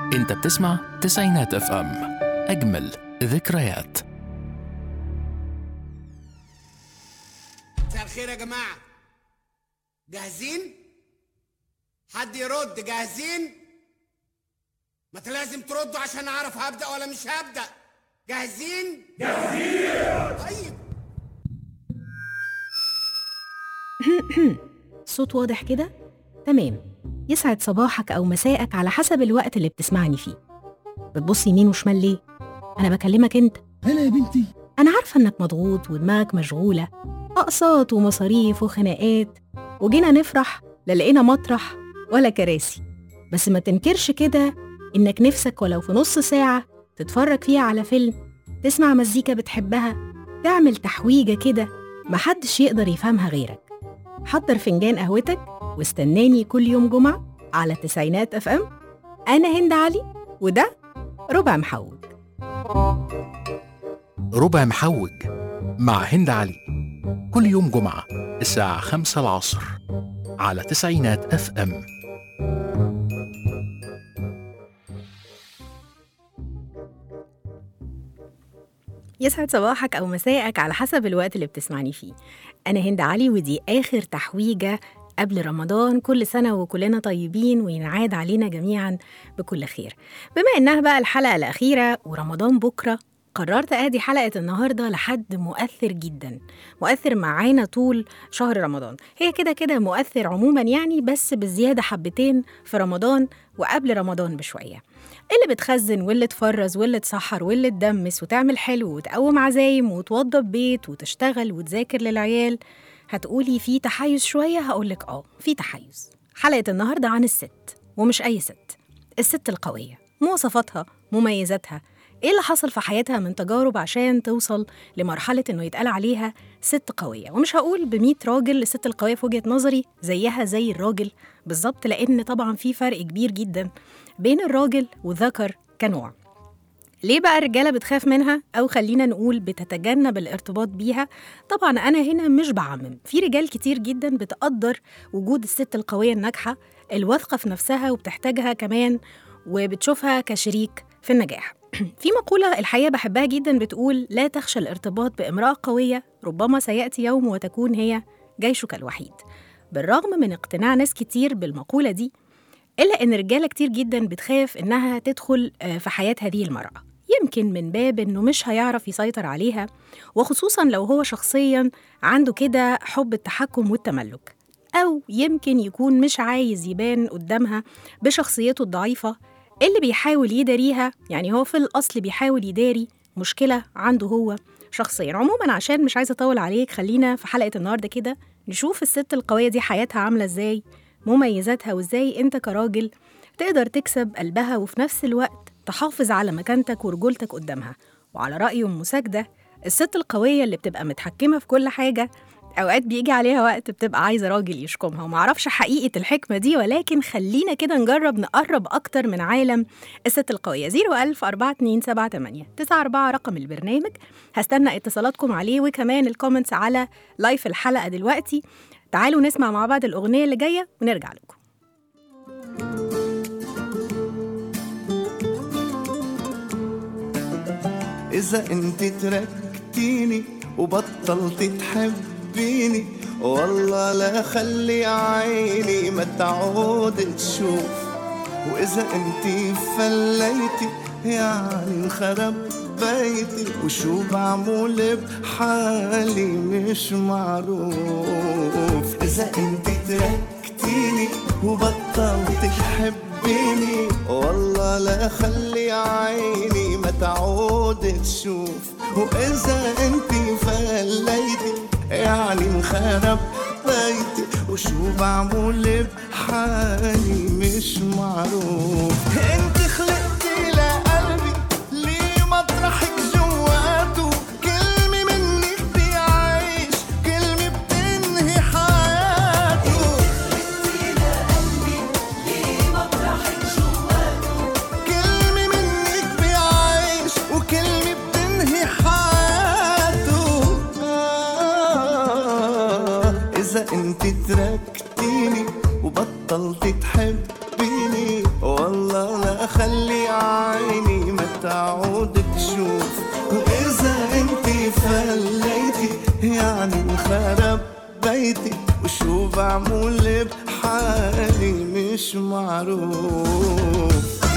انت بتسمع تسعينات اف ام اجمل ذكريات مساء الخير يا جماعة جاهزين؟ حد يرد جاهزين؟ ما انت لازم تردوا عشان اعرف هبدأ ولا مش هبدأ جاهزين؟ جاهزين طيب صوت واضح كده؟ تمام يسعد صباحك أو مساءك على حسب الوقت اللي بتسمعني فيه بتبص يمين وشمال ليه؟ أنا بكلمك أنت هلا يا بنتي أنا عارفة إنك مضغوط ودماغك مشغولة أقساط ومصاريف وخناقات وجينا نفرح لا لقينا مطرح ولا كراسي بس ما تنكرش كده إنك نفسك ولو في نص ساعة تتفرج فيها على فيلم تسمع مزيكا بتحبها تعمل تحويجة كده محدش يقدر يفهمها غيرك حضر فنجان قهوتك واستناني كل يوم جمعة على تسعينات اف ام أنا هند علي وده ربع محوج ربع محوج مع هند علي كل يوم جمعة الساعة خمسة العصر على تسعينات اف ام يسعد صباحك أو مساءك على حسب الوقت اللي بتسمعني فيه أنا هند علي ودي آخر تحويجة قبل رمضان كل سنة وكلنا طيبين وينعاد علينا جميعا بكل خير بما إنها بقى الحلقة الأخيرة ورمضان بكرة قررت أهدي حلقة النهاردة لحد مؤثر جدا مؤثر معانا طول شهر رمضان هي كده كده مؤثر عموما يعني بس بالزيادة حبتين في رمضان وقبل رمضان بشوية اللي بتخزن واللي تفرز واللي تسحر واللي تدمس وتعمل حلو وتقوم عزايم وتوضب بيت وتشتغل وتذاكر للعيال هتقولي في تحيز شوية هقولك اه في تحيز حلقة النهاردة عن الست ومش أي ست الست القوية مواصفاتها مميزاتها ايه اللي حصل في حياتها من تجارب عشان توصل لمرحلة انه يتقال عليها ست قوية ومش هقول بمية راجل الست القوية في وجهة نظري زيها زي الراجل بالظبط لأن طبعا في فرق كبير جدا بين الراجل والذكر كنوع ليه بقى الرجالة بتخاف منها أو خلينا نقول بتتجنب الارتباط بيها طبعا أنا هنا مش بعمم في رجال كتير جدا بتقدر وجود الست القوية الناجحة الواثقة في نفسها وبتحتاجها كمان وبتشوفها كشريك في النجاح في مقولة الحقيقة بحبها جدا بتقول لا تخشى الارتباط بامرأة قوية ربما سيأتي يوم وتكون هي جيشك الوحيد بالرغم من اقتناع ناس كتير بالمقولة دي إلا إن رجالة كتير جدا بتخاف إنها تدخل آه، في حياة هذه المرأة يمكن من باب إنه مش هيعرف يسيطر عليها وخصوصا لو هو شخصيا عنده كده حب التحكم والتملك أو يمكن يكون مش عايز يبان قدامها بشخصيته الضعيفة اللي بيحاول يداريها يعني هو في الأصل بيحاول يداري مشكلة عنده هو شخصيا عموما عشان مش عايزة أطول عليك خلينا في حلقة النهاردة كده نشوف الست القوية دي حياتها عاملة إزاي مميزاتها وإزاي أنت كراجل تقدر تكسب قلبها وفي نفس الوقت تحافظ على مكانتك ورجولتك قدامها وعلى رأي أم مساجدة الست القوية اللي بتبقى متحكمة في كل حاجة أوقات بيجي عليها وقت بتبقى عايزة راجل يشكمها ومعرفش حقيقة الحكمة دي ولكن خلينا كده نجرب نقرب أكتر من عالم الست القوية 01000 4278 94 رقم البرنامج هستنى اتصالاتكم عليه وكمان الكومنتس على لايف الحلقة دلوقتي تعالوا نسمع مع بعض الأغنية اللي جاية ونرجع لكم إذا أنت تركتيني وبطلت تحبيني والله لا خلي عيني ما تعود تشوف وإذا أنت فليتي يعني انخرب بيتي وشو بعمل بحالي مش معروف إذا أنت تركتيني وبطلت تحبيني والله لا خلي عيني ما تعود تشوف وإذا أنت فليتي يعني انخرب بيتي وشو بعمل بحالي مش معروف انت خلقتي لقلبي ليه مطرحك جواته كلمة منك بيعيش كلمة بتنهي حياته كلمة منك بيعيش وكلمة بتنهي حياته آه إذا أنت تركتيني وبطلت تحبيني والله لا خلي حكايتي وشو بعمل بحالي مش معروف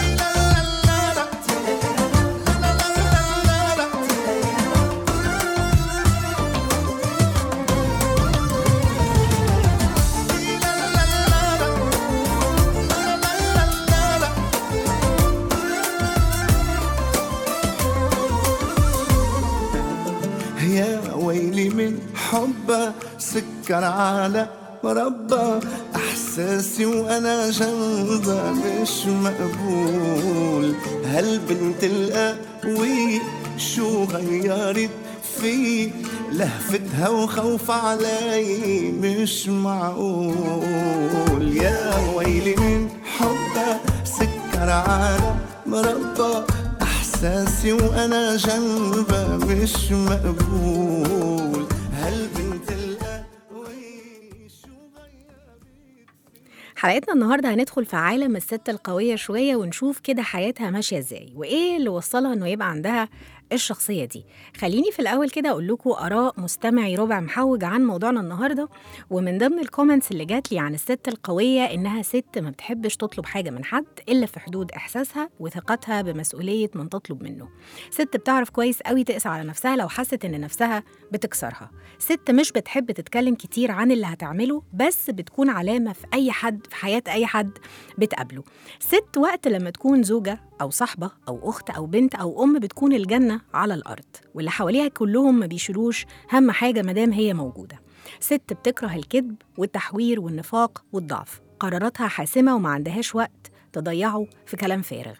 يا ويلي من حبها سكر على مربى احساسي وانا جنبها مش مقبول هالبنت القوية شو غيرت في لهفتها وخوف علي مش معقول يا ويلي من حبها سكر على مربى احساسي وانا جنبها مش مقبول هالبنت القوية شو غيرت حلقتنا النهارده هندخل في عالم الست القوية شوية ونشوف كده حياتها ماشية ازاي وايه اللي وصلها انه يبقى عندها الشخصية دي خليني في الأول كده أقول لكم آراء مستمعي ربع محوج عن موضوعنا النهاردة ومن ضمن الكومنتس اللي جات لي عن الست القوية إنها ست ما بتحبش تطلب حاجة من حد إلا في حدود إحساسها وثقتها بمسؤولية من تطلب منه ست بتعرف كويس قوي تقسى على نفسها لو حست إن نفسها بتكسرها ست مش بتحب تتكلم كتير عن اللي هتعمله بس بتكون علامة في أي حد في حياة أي حد بتقابله ست وقت لما تكون زوجة أو صاحبة أو أخت أو بنت أو أم بتكون الجنة على الأرض واللي حواليها كلهم ما بيشيلوش هم حاجة مدام هي موجودة ست بتكره الكذب والتحوير والنفاق والضعف قراراتها حاسمة وما عندهاش وقت تضيعه في كلام فارغ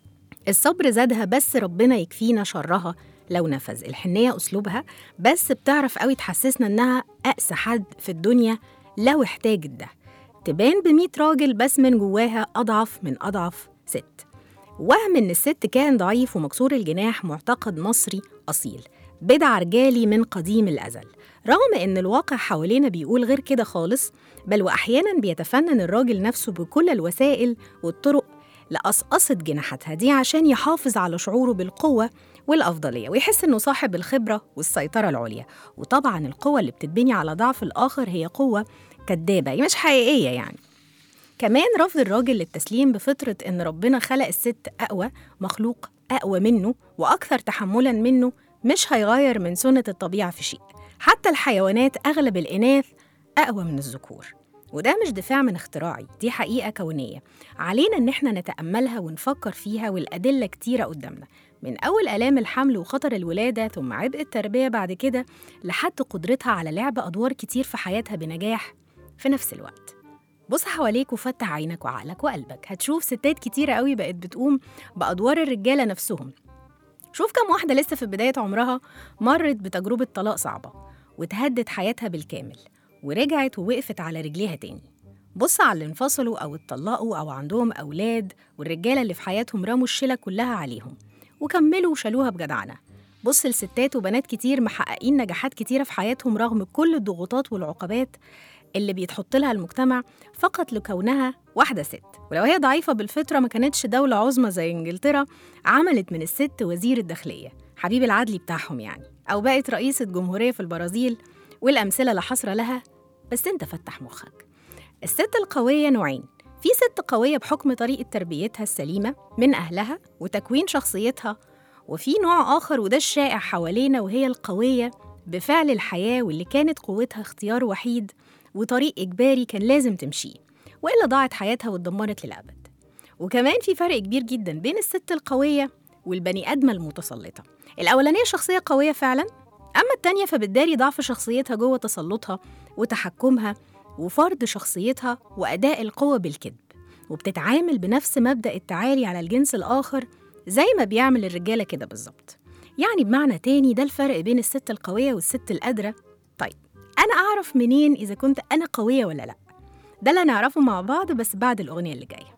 الصبر زادها بس ربنا يكفينا شرها لو نفذ الحنية أسلوبها بس بتعرف قوي تحسسنا إنها أقسى حد في الدنيا لو احتاجت ده تبان بمية راجل بس من جواها أضعف من أضعف ست وهم إن الست كان ضعيف ومكسور الجناح معتقد مصري أصيل بدع رجالي من قديم الأزل رغم إن الواقع حوالينا بيقول غير كده خالص بل وأحيانا بيتفنن الراجل نفسه بكل الوسائل والطرق لقصقصة جناحاتها دي عشان يحافظ على شعوره بالقوة والأفضلية ويحس إنه صاحب الخبرة والسيطرة العليا وطبعا القوة اللي بتتبني على ضعف الآخر هي قوة كدابة هي مش حقيقية يعني كمان رفض الراجل للتسليم بفطرة إن ربنا خلق الست أقوى مخلوق أقوى منه وأكثر تحملاً منه مش هيغير من سنة الطبيعة في شيء حتى الحيوانات أغلب الإناث أقوى من الذكور وده مش دفاع من اختراعي دي حقيقة كونية علينا إن احنا نتأملها ونفكر فيها والأدلة كتيرة قدامنا من أول آلام الحمل وخطر الولادة ثم عبء التربية بعد كده لحد قدرتها على لعب أدوار كتير في حياتها بنجاح في نفس الوقت بص حواليك وفتح عينك وعقلك وقلبك هتشوف ستات كتيرة قوي بقت بتقوم بأدوار الرجالة نفسهم شوف كم واحدة لسه في بداية عمرها مرت بتجربة طلاق صعبة وتهدد حياتها بالكامل ورجعت ووقفت على رجليها تاني بص على اللي انفصلوا أو اتطلقوا أو عندهم أولاد والرجالة اللي في حياتهم رموا الشلة كلها عليهم وكملوا وشالوها بجدعنة بص لستات وبنات كتير محققين نجاحات كتيرة في حياتهم رغم كل الضغوطات والعقبات اللي بيتحط لها المجتمع فقط لكونها واحدة ست ولو هي ضعيفة بالفطرة ما كانتش دولة عظمى زي إنجلترا عملت من الست وزير الداخلية حبيب العدلي بتاعهم يعني أو بقت رئيسة جمهورية في البرازيل والأمثلة لا حصر لها بس أنت فتح مخك الست القوية نوعين في ست قوية بحكم طريقة تربيتها السليمة من أهلها وتكوين شخصيتها وفي نوع آخر وده الشائع حوالينا وهي القوية بفعل الحياة واللي كانت قوتها اختيار وحيد وطريق إجباري كان لازم تمشيه وإلا ضاعت حياتها واتدمرت للأبد وكمان في فرق كبير جدا بين الست القوية والبني آدمة المتسلطة الأولانية شخصية قوية فعلا أما التانية فبتداري ضعف شخصيتها جوه تسلطها وتحكمها وفرض شخصيتها وأداء القوة بالكذب وبتتعامل بنفس مبدأ التعالي على الجنس الآخر زي ما بيعمل الرجالة كده بالظبط يعني بمعنى تاني ده الفرق بين الست القوية والست القادرة طيب أنا أعرف منين إذا كنت أنا قوية ولا لأ ده اللي هنعرفه مع بعض بس بعد الأغنية اللي جاية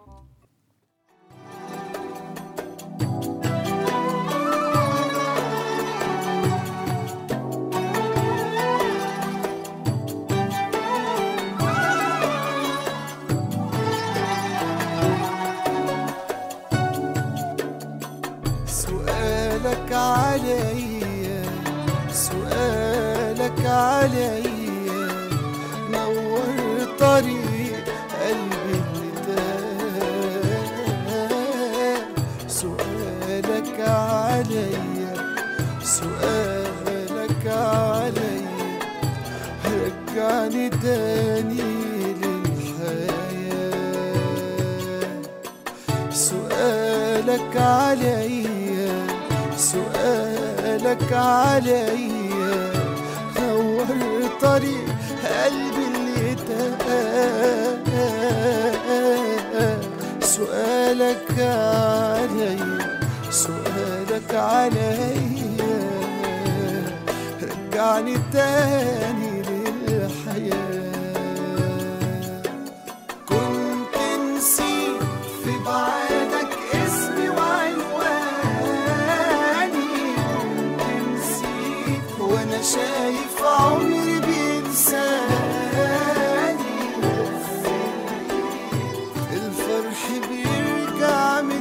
سؤالك عليا سؤالك عليا تاني للحياة سؤالك عليا سؤالك عليا نور طريق قلبي اللي تاه سؤالك عليا سؤالك عليا رجعني تاني للحياة كنت نسيت في بعدك اسمي وعنواني كنت نسيت وانا شايف عمري بينساني الفرح بيرجع من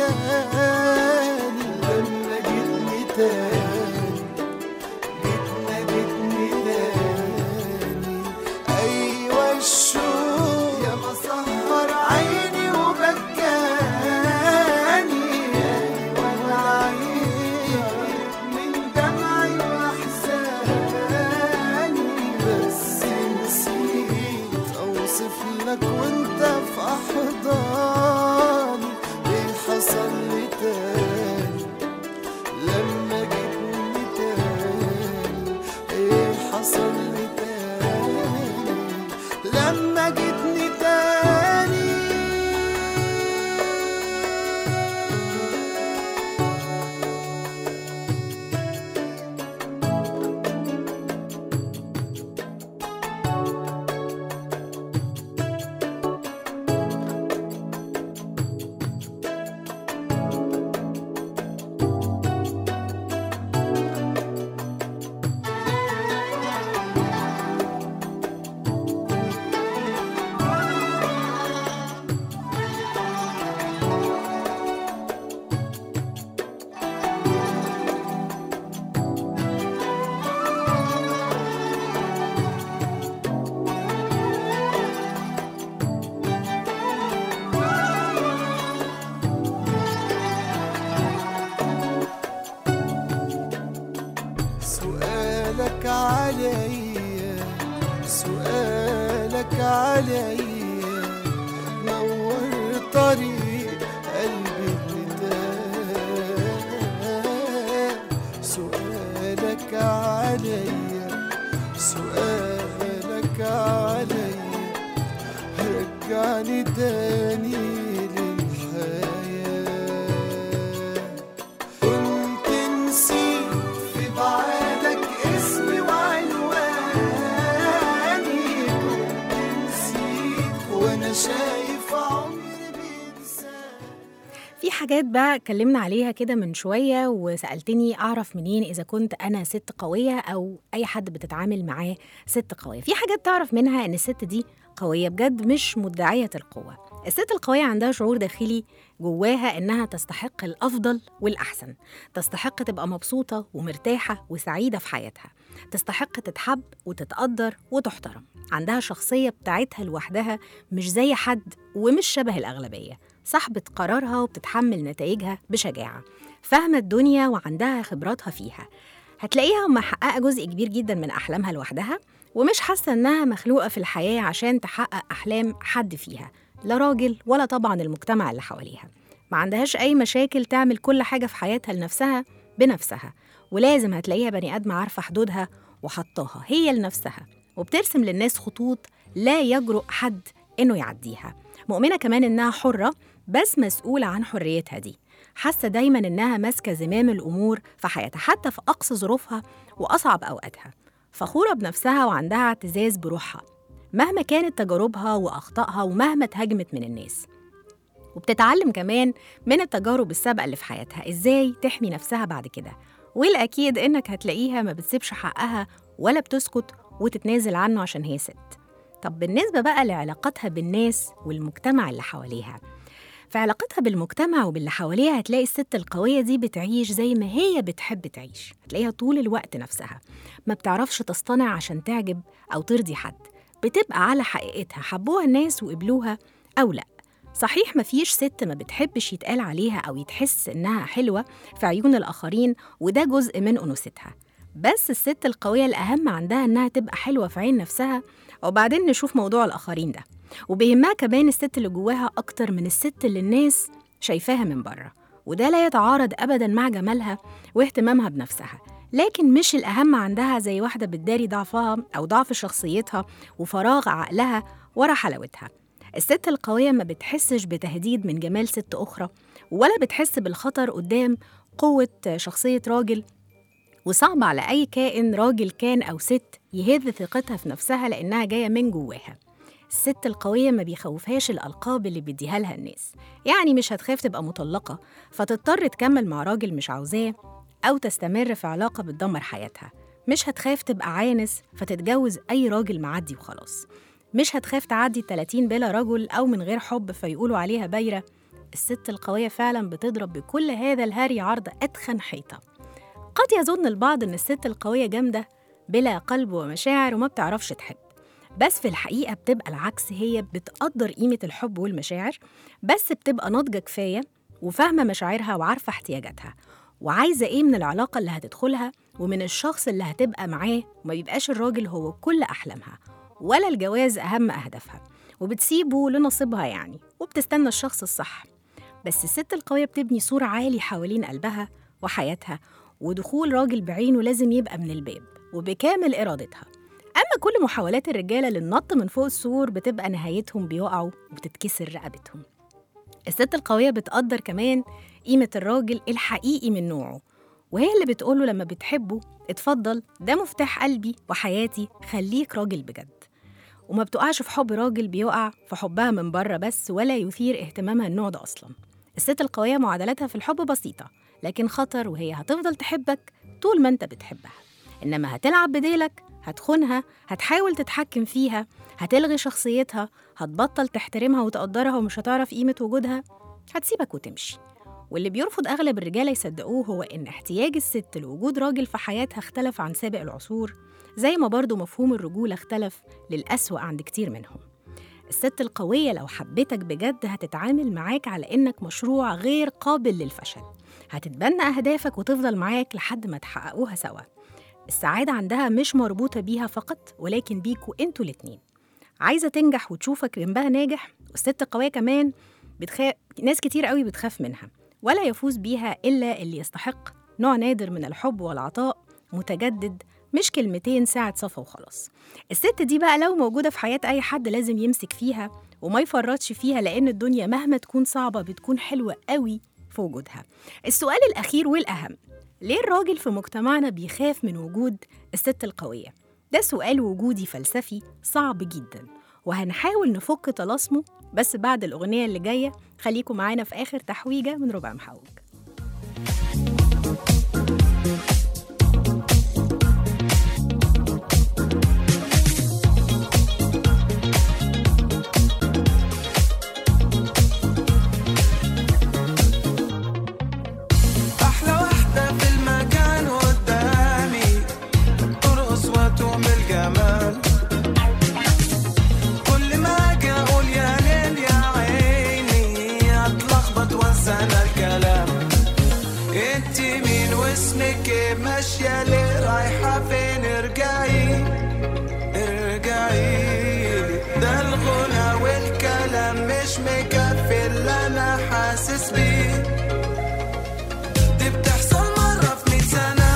تاني لما جيتني تاني جيتنا جيتني تاني ايوه الشوق يا مسهر عيني وبكاني ايوه العين من دمعي واحزاني بس نسيت اوصف لك وانت في احضاني ايه حصل لي تاني لما جيتني تاني ايه حصل لي تاني لما جيتني تاني سؤالك عليا سؤالك عليا نور طريق قلبي اللي تاه سؤالك عليا سؤالك عليا رجعني تاني للحياه كنت نسيت في بعدك اسمي وعنواني كنت نسيت وانا شايف عمري بينساني في حاجات بقى اتكلمنا عليها كده من شوية وسألتني أعرف منين إذا كنت أنا ست قوية أو أي حد بتتعامل معاه ست قوية في حاجات تعرف منها إن الست دي قوية بجد مش مدعية القوة الست القوية عندها شعور داخلي جواها إنها تستحق الأفضل والأحسن تستحق تبقى مبسوطة ومرتاحة وسعيدة في حياتها تستحق تتحب وتتقدر وتحترم عندها شخصية بتاعتها لوحدها مش زي حد ومش شبه الأغلبية صاحبة قرارها وبتتحمل نتائجها بشجاعة فاهمة الدنيا وعندها خبراتها فيها هتلاقيها محققة جزء كبير جدا من أحلامها لوحدها ومش حاسة إنها مخلوقة في الحياة عشان تحقق أحلام حد فيها لا راجل ولا طبعا المجتمع اللي حواليها ما عندهاش أي مشاكل تعمل كل حاجة في حياتها لنفسها بنفسها ولازم هتلاقيها بني آدم عارفة حدودها وحطاها هي لنفسها وبترسم للناس خطوط لا يجرؤ حد إنه يعديها مؤمنة كمان إنها حرة بس مسؤولة عن حريتها دي حاسة دايما إنها ماسكة زمام الأمور في حياتها حتى في أقصى ظروفها وأصعب أوقاتها فخورة بنفسها وعندها اعتزاز بروحها مهما كانت تجاربها وأخطائها ومهما اتهاجمت من الناس وبتتعلم كمان من التجارب السابقة اللي في حياتها إزاي تحمي نفسها بعد كده والأكيد إنك هتلاقيها ما بتسيبش حقها ولا بتسكت وتتنازل عنه عشان هي ست طب بالنسبة بقى لعلاقتها بالناس والمجتمع اللي حواليها في علاقتها بالمجتمع وباللي حواليها هتلاقي الست القوية دي بتعيش زي ما هي بتحب تعيش هتلاقيها طول الوقت نفسها ما بتعرفش تصطنع عشان تعجب أو ترضي حد بتبقى على حقيقتها حبوها الناس وقبلوها أو لأ صحيح مفيش ست ما بتحبش يتقال عليها أو يتحس إنها حلوة في عيون الآخرين وده جزء من أنوثتها بس الست القوية الأهم عندها إنها تبقى حلوة في عين نفسها وبعدين نشوف موضوع الآخرين ده وبيهمها كمان الست اللي جواها أكتر من الست اللي الناس شايفاها من بره وده لا يتعارض أبدا مع جمالها واهتمامها بنفسها لكن مش الأهم عندها زي واحدة بتداري ضعفها أو ضعف شخصيتها وفراغ عقلها ورا حلاوتها الست القوية ما بتحسش بتهديد من جمال ست أخرى ولا بتحس بالخطر قدام قوة شخصية راجل وصعب على أي كائن راجل كان أو ست يهز ثقتها في نفسها لأنها جاية من جواها الست القوية ما بيخوفهاش الألقاب اللي بيديها لها الناس يعني مش هتخاف تبقى مطلقة فتضطر تكمل مع راجل مش عاوزاه أو تستمر في علاقة بتدمر حياتها مش هتخاف تبقى عانس فتتجوز أي راجل معدي وخلاص مش هتخاف تعدي ال 30 بلا رجل أو من غير حب فيقولوا عليها بايرة الست القوية فعلا بتضرب بكل هذا الهري عرض أتخن حيطة قد يظن البعض إن الست القوية جامدة بلا قلب ومشاعر وما بتعرفش تحب بس في الحقيقة بتبقى العكس هي بتقدر قيمة الحب والمشاعر بس بتبقى ناضجة كفاية وفاهمة مشاعرها وعارفة احتياجاتها وعايزة إيه من العلاقة اللي هتدخلها ومن الشخص اللي هتبقى معاه وما بيبقاش الراجل هو كل أحلامها ولا الجواز أهم أهدافها وبتسيبه لنصيبها يعني وبتستنى الشخص الصح بس الست القوية بتبني سور عالي حوالين قلبها وحياتها ودخول راجل بعينه لازم يبقى من الباب وبكامل إرادتها أما كل محاولات الرجالة للنط من فوق السور بتبقى نهايتهم بيقعوا وبتتكسر رقبتهم الست القوية بتقدر كمان قيمة الراجل الحقيقي من نوعه وهي اللي بتقوله لما بتحبه اتفضل ده مفتاح قلبي وحياتي خليك راجل بجد وما بتقعش في حب راجل بيقع في حبها من بره بس ولا يثير اهتمامها النوع ده أصلا الست القوية معادلتها في الحب بسيطة لكن خطر وهي هتفضل تحبك طول ما انت بتحبها إنما هتلعب بديلك هتخونها هتحاول تتحكم فيها هتلغي شخصيتها هتبطل تحترمها وتقدرها ومش هتعرف قيمة وجودها هتسيبك وتمشي واللي بيرفض أغلب الرجالة يصدقوه هو إن احتياج الست لوجود راجل في حياتها اختلف عن سابق العصور زي ما برضو مفهوم الرجولة اختلف للأسوأ عند كتير منهم الست القوية لو حبتك بجد هتتعامل معاك على إنك مشروع غير قابل للفشل هتتبنى أهدافك وتفضل معاك لحد ما تحققوها سوا السعادة عندها مش مربوطة بيها فقط ولكن بيكوا انتوا الاتنين عايزة تنجح وتشوفك جنبها ناجح والست القوية كمان بتخاف ناس كتير قوي بتخاف منها ولا يفوز بيها إلا اللي يستحق نوع نادر من الحب والعطاء متجدد مش كلمتين ساعة صفا وخلاص الست دي بقى لو موجودة في حياة أي حد لازم يمسك فيها وما يفرطش فيها لأن الدنيا مهما تكون صعبة بتكون حلوة قوي في وجودها السؤال الأخير والأهم ليه الراجل في مجتمعنا بيخاف من وجود الست القوية؟ ده سؤال وجودي فلسفي صعب جدا وهنحاول نفك طلاسمه بس بعد الأغنية اللي جاية خليكم معانا في آخر تحويجة من ربع محوج أحلى واحدة في المكان قدامي ترقص وتوم الجمال كل ما أجي أقول يا ليل يا عيني أتلخبط وأنسى أنا الكلام أنت مين واسمك إيه ماشية ليه رايحة فين ارجعي ارجعي ده الغنى والكلام مش مكفي اللي أنا حاسس بيه دي بتحصل مرة في مية سنة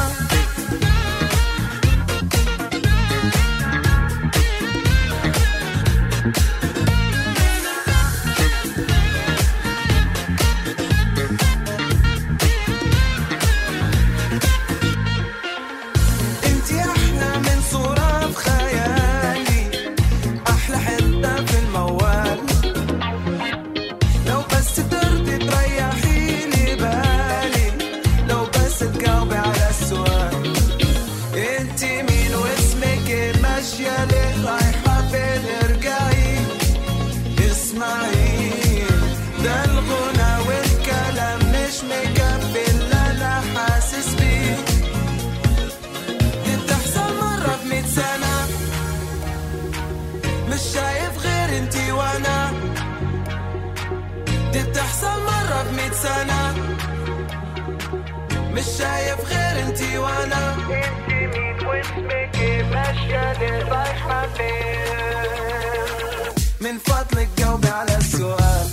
انتي أحلى من صورة في خيالي أحلى حتة في الموال لو بس ترضي تريحي لي بالي لو بس تجاوبي على السؤال انت مين واسمك ايه ماشية ليه رايحة فين ارجعي اسمعي ده الغنى والكلام مش مكفي اللي انا حاسس بيه دي بتحصل مرة في مية سنة مش شايف غير انتي وانا دي بتحصل مرة في مية سنة مش شايف غير انتي وانا انتي مين واسمك ايه ماشية ليه رايحة فين من فضلك جاوبي على السؤال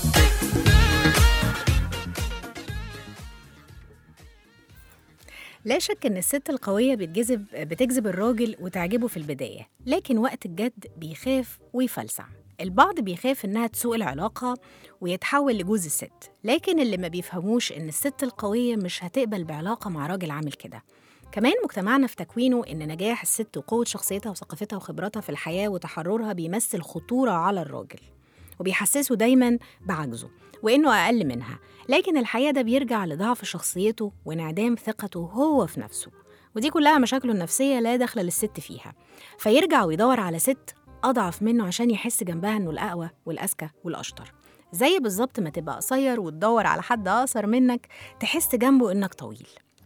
لا شك ان الست القوية بتجذب بتجذب الراجل وتعجبه في البداية لكن وقت الجد بيخاف ويفلسع البعض بيخاف انها تسوء العلاقة ويتحول لجوز الست لكن اللي ما بيفهموش ان الست القوية مش هتقبل بعلاقة مع راجل عامل كده كمان مجتمعنا في تكوينه ان نجاح الست وقوة شخصيتها وثقافتها وخبراتها في الحياة وتحررها بيمثل خطورة على الراجل وبيحسسه دايما بعجزه وانه اقل منها لكن الحقيقه ده بيرجع لضعف شخصيته وانعدام ثقته هو في نفسه ودي كلها مشاكله النفسيه لا دخل للست فيها فيرجع ويدور على ست اضعف منه عشان يحس جنبها انه الاقوى والاذكى والاشطر زي بالظبط ما تبقى قصير وتدور على حد اقصر منك تحس جنبه انك طويل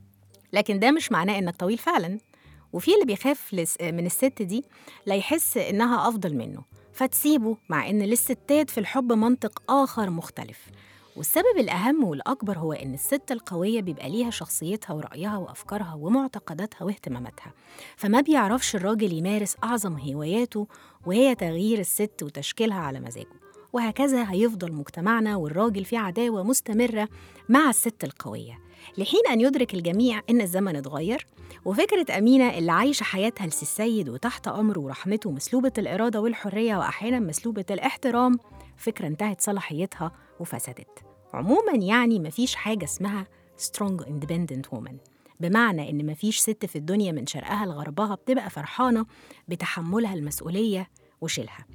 لكن ده مش معناه انك طويل فعلا وفي اللي بيخاف لس- من الست دي لا يحس انها افضل منه فتسيبه مع ان للستات في الحب منطق اخر مختلف والسبب الاهم والاكبر هو ان الست القويه بيبقى ليها شخصيتها ورايها وافكارها ومعتقداتها واهتماماتها فما بيعرفش الراجل يمارس اعظم هواياته وهي تغيير الست وتشكيلها على مزاجه وهكذا هيفضل مجتمعنا والراجل في عداوه مستمره مع الست القويه لحين ان يدرك الجميع ان الزمن اتغير وفكرة أمينة اللي عايشة حياتها للسيد وتحت أمره ورحمته مسلوبة الإرادة والحرية وأحيانا مسلوبة الاحترام فكرة انتهت صلاحيتها وفسدت عموما يعني مفيش حاجة اسمها strong independent woman بمعنى إن مفيش ست في الدنيا من شرقها لغربها بتبقى فرحانة بتحملها المسؤولية وشيلها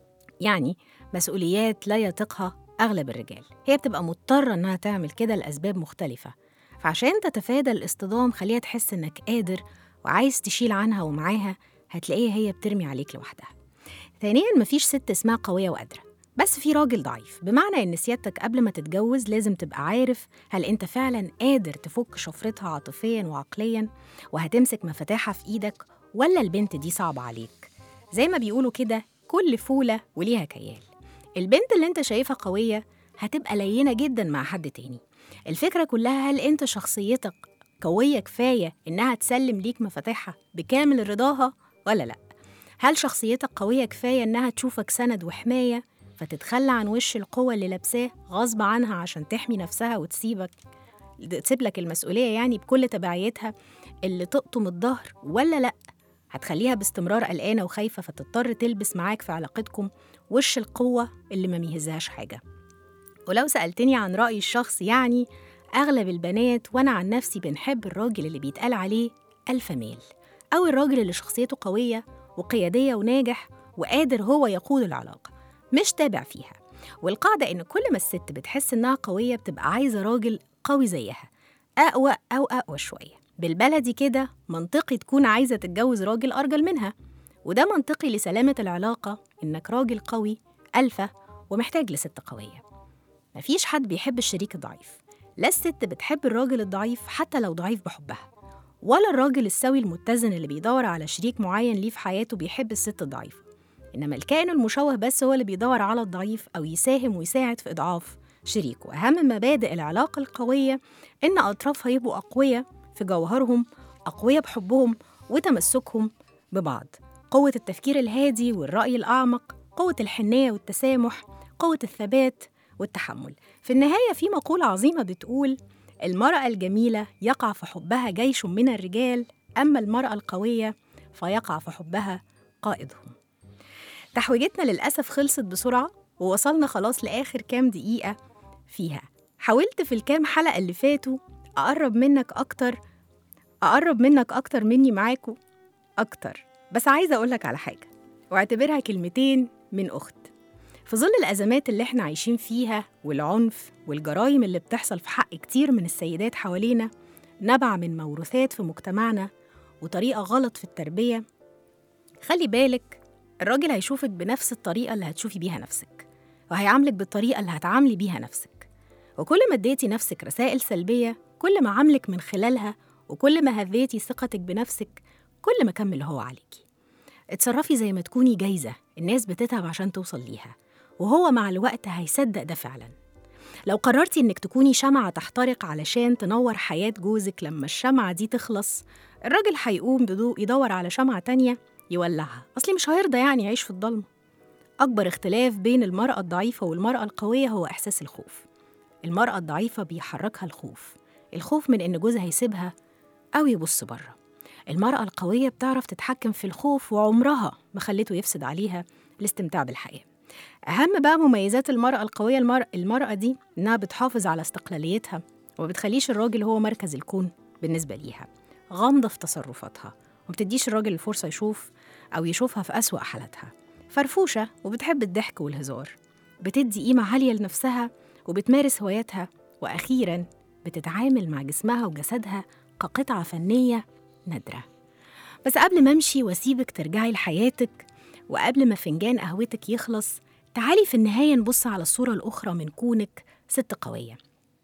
يعني مسؤوليات لا يطيقها أغلب الرجال هي بتبقى مضطرة إنها تعمل كده لأسباب مختلفة فعشان تتفادى الاصطدام خليها تحس إنك قادر وعايز تشيل عنها ومعاها هتلاقيها هي بترمي عليك لوحدها ثانيا مفيش ست اسمها قوية وقادرة بس في راجل ضعيف بمعنى إن سيادتك قبل ما تتجوز لازم تبقى عارف هل أنت فعلا قادر تفك شفرتها عاطفيا وعقليا وهتمسك مفاتيحها في إيدك ولا البنت دي صعبة عليك زي ما بيقولوا كده كل فولة وليها كيال البنت اللي انت شايفها قوية هتبقى لينة جدا مع حد تاني الفكرة كلها هل انت شخصيتك قوية كفاية انها تسلم ليك مفاتيحها بكامل رضاها ولا لا هل شخصيتك قوية كفاية انها تشوفك سند وحماية فتتخلى عن وش القوة اللي لابساه غصب عنها عشان تحمي نفسها وتسيبك تسيب لك المسؤولية يعني بكل تبعيتها اللي تقطم الظهر ولا لأ هتخليها باستمرار قلقانة وخايفة فتضطر تلبس معاك في علاقتكم وش القوة اللي ما ميهزهاش حاجة ولو سألتني عن رأيي الشخصي يعني أغلب البنات وأنا عن نفسي بنحب الراجل اللي بيتقال عليه ألفا ميل أو الراجل اللي شخصيته قوية وقيادية وناجح وقادر هو يقود العلاقة مش تابع فيها والقاعدة إن كل ما الست بتحس إنها قوية بتبقى عايزة راجل قوي زيها أقوى أو أقوى شوية بالبلدي كده منطقي تكون عايزة تتجوز راجل أرجل منها وده منطقي لسلامة العلاقة إنك راجل قوي ألفا ومحتاج لست قوية مفيش حد بيحب الشريك الضعيف لا الست بتحب الراجل الضعيف حتى لو ضعيف بحبها ولا الراجل السوي المتزن اللي بيدور على شريك معين ليه في حياته بيحب الست الضعيفة إنما الكائن المشوه بس هو اللي بيدور على الضعيف أو يساهم ويساعد في إضعاف شريكه أهم مبادئ العلاقة القوية إن أطرافها يبقوا أقوياء في جوهرهم أقوياء بحبهم وتمسكهم ببعض قوة التفكير الهادي والرأي الأعمق قوة الحنية والتسامح قوة الثبات والتحمل في النهاية في مقولة عظيمة بتقول المرأة الجميلة يقع في حبها جيش من الرجال أما المرأة القوية فيقع في حبها قائدهم تحويجتنا للأسف خلصت بسرعة ووصلنا خلاص لآخر كام دقيقة فيها حاولت في الكام حلقة اللي فاتوا أقرب منك أكتر أقرب منك أكتر مني معاكو أكتر بس عايزة أقولك على حاجة واعتبرها كلمتين من أخت في ظل الأزمات اللي احنا عايشين فيها والعنف والجرائم اللي بتحصل في حق كتير من السيدات حوالينا نبع من موروثات في مجتمعنا وطريقة غلط في التربية خلي بالك الراجل هيشوفك بنفس الطريقة اللي هتشوفي بيها نفسك وهيعاملك بالطريقة اللي هتعاملي بيها نفسك وكل ما اديتي نفسك رسائل سلبية كل ما عاملك من خلالها وكل ما هذيتي ثقتك بنفسك كل ما كمل اللي هو عليكي اتصرفي زي ما تكوني جايزة الناس بتتعب عشان توصل ليها وهو مع الوقت هيصدق ده فعلا لو قررتي انك تكوني شمعة تحترق علشان تنور حياة جوزك لما الشمعة دي تخلص الراجل هيقوم بدو يدور على شمعة تانية يولعها أصلي مش هيرضى يعني يعيش في الضلمة أكبر اختلاف بين المرأة الضعيفة والمرأة القوية هو إحساس الخوف المرأة الضعيفة بيحركها الخوف الخوف من إن جوزها يسيبها أو يبص بره المرأة القوية بتعرف تتحكم في الخوف وعمرها ما خلته يفسد عليها الاستمتاع بالحياة أهم بقى مميزات المرأة القوية المرأة, المرأة دي إنها بتحافظ على استقلاليتها وما بتخليش الراجل هو مركز الكون بالنسبة ليها غامضة في تصرفاتها ومبتديش الراجل الفرصة يشوف أو يشوفها في أسوأ حالاتها فرفوشة وبتحب الضحك والهزار بتدي قيمة عالية لنفسها وبتمارس هواياتها وأخيراً بتتعامل مع جسمها وجسدها كقطعة فنية نادرة بس قبل ما أمشي وأسيبك ترجعي لحياتك وقبل ما فنجان قهوتك يخلص تعالي في النهاية نبص على الصورة الأخرى من كونك ست قوية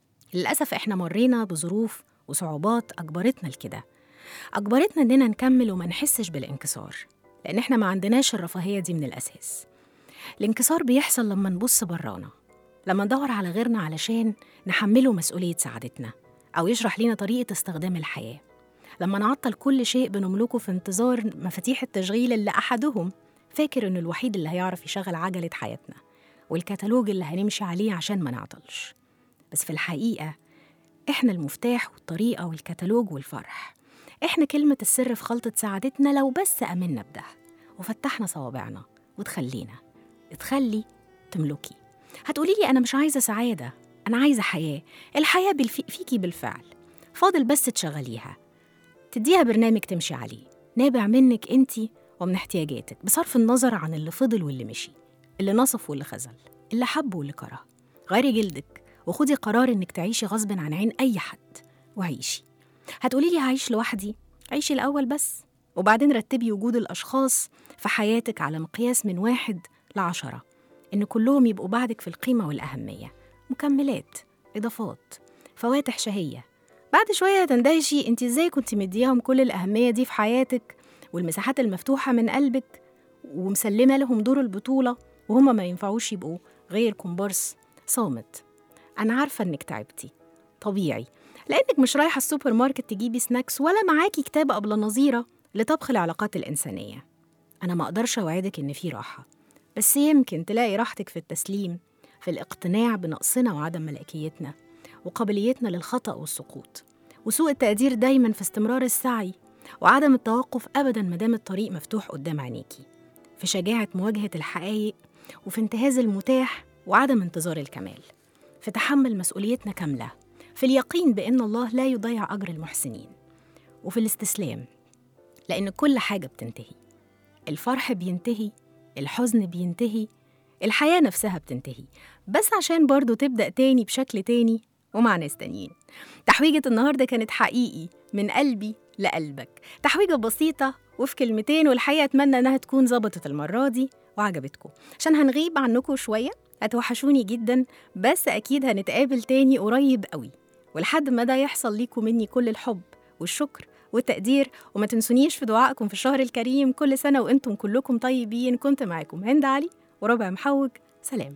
للأسف إحنا مرينا بظروف وصعوبات أجبرتنا لكده أجبرتنا إننا نكمل وما نحسش بالانكسار لأن إحنا ما عندناش الرفاهية دي من الأساس الانكسار بيحصل لما نبص برانا لما ندور على غيرنا علشان نحمله مسؤولية سعادتنا أو يشرح لنا طريقة استخدام الحياة لما نعطل كل شيء بنملكه في انتظار مفاتيح التشغيل اللي أحدهم فاكر إنه الوحيد اللي هيعرف يشغل عجلة حياتنا والكتالوج اللي هنمشي عليه عشان ما نعطلش بس في الحقيقة إحنا المفتاح والطريقة والكتالوج والفرح إحنا كلمة السر في خلطة سعادتنا لو بس أمنا بده وفتحنا صوابعنا وتخلينا اتخلي تملكي هتقولي لي أنا مش عايزة سعادة أنا عايزة حياة الحياة بالفي فيكي بالفعل فاضل بس تشغليها تديها برنامج تمشي عليه نابع منك انتي ومن احتياجاتك بصرف النظر عن اللي فضل واللي مشي اللي نصف واللي خذل اللي حب واللي كره غيري جلدك وخدي قرار انك تعيشي غصب عن عين اي حد وعيشي هتقولي لي هعيش لوحدي عيشي الاول بس وبعدين رتبي وجود الاشخاص في حياتك على مقياس من واحد لعشرة ان كلهم يبقوا بعدك في القيمة والاهمية مكملات اضافات فواتح شهية بعد شوية هتندهشي انت ازاي كنت مدياهم كل الأهمية دي في حياتك والمساحات المفتوحة من قلبك ومسلمة لهم دور البطولة وهما ما ينفعوش يبقوا غير كومبارس صامت أنا عارفة إنك تعبتي طبيعي لأنك مش رايحة السوبر ماركت تجيبي سناكس ولا معاكي كتاب أبلة نظيرة لطبخ العلاقات الإنسانية أنا ما أقدرش أوعدك إن في راحة بس يمكن تلاقي راحتك في التسليم في الاقتناع بنقصنا وعدم ملكيتنا وقابليتنا للخطأ والسقوط وسوء التقدير دايما في استمرار السعي وعدم التوقف أبدا مدام الطريق مفتوح قدام عينيكي في شجاعة مواجهة الحقائق وفي انتهاز المتاح وعدم انتظار الكمال في تحمل مسؤوليتنا كاملة في اليقين بأن الله لا يضيع أجر المحسنين وفي الاستسلام لأن كل حاجة بتنتهي الفرح بينتهي الحزن بينتهي الحياة نفسها بتنتهي بس عشان برضو تبدأ تاني بشكل تاني ومع ناس تانيين تحويجة النهاردة كانت حقيقي من قلبي لقلبك تحويجة بسيطة وفي كلمتين والحقيقة أتمنى إنها تكون ظبطت المرة دي وعجبتكم عشان هنغيب عنكم شوية هتوحشوني جدا بس أكيد هنتقابل تاني قريب قوي ولحد ما ده يحصل ليكم مني كل الحب والشكر والتقدير وما تنسونيش في دعائكم في الشهر الكريم كل سنة وانتم كلكم طيبين كنت معاكم هند علي وربع محوج سلام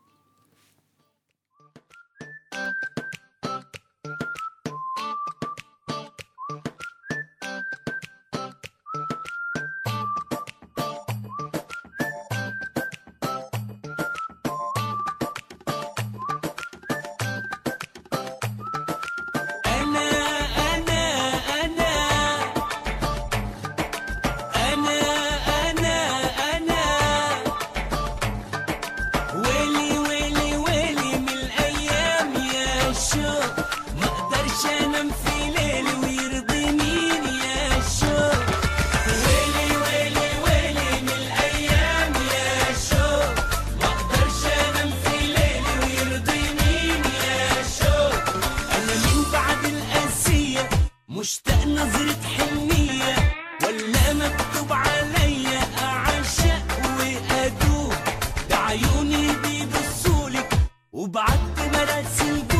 أنا أنا أنا أنا أنا أنا ويلي ويلي ويلي من الأيام يا شوق ما أقدرش أنام في ليلي ويرضي مين يا شوق ويلي ويلي ويلي من الأيام يا شوق ما أقدرش أنام في ليلي ويرضي مين يا شوق أنا من بعد القاسية مشتاق نظرة حنية ولا مكتوب عليا أعشق وأدوب ده عيوني بيبصولك وبعت مراسل